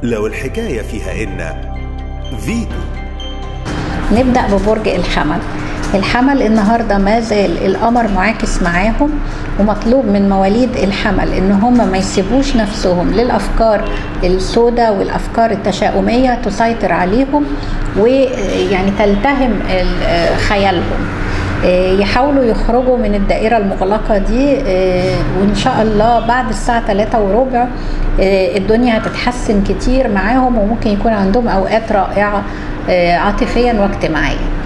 لو الحكاية فيها إن فيتو نبدأ ببرج الحمل الحمل النهاردة ما زال القمر معاكس معاهم ومطلوب من مواليد الحمل ان هم ما يسيبوش نفسهم للافكار السوداء والافكار التشاؤمية تسيطر عليهم ويعني تلتهم ال- خيالهم يحاولوا يخرجوا من الدائرة المغلقة دي وإن شاء الله بعد الساعة 3 وربع الدنيا هتتحسن كتير معاهم وممكن يكون عندهم أوقات رائعة عاطفيا واجتماعيا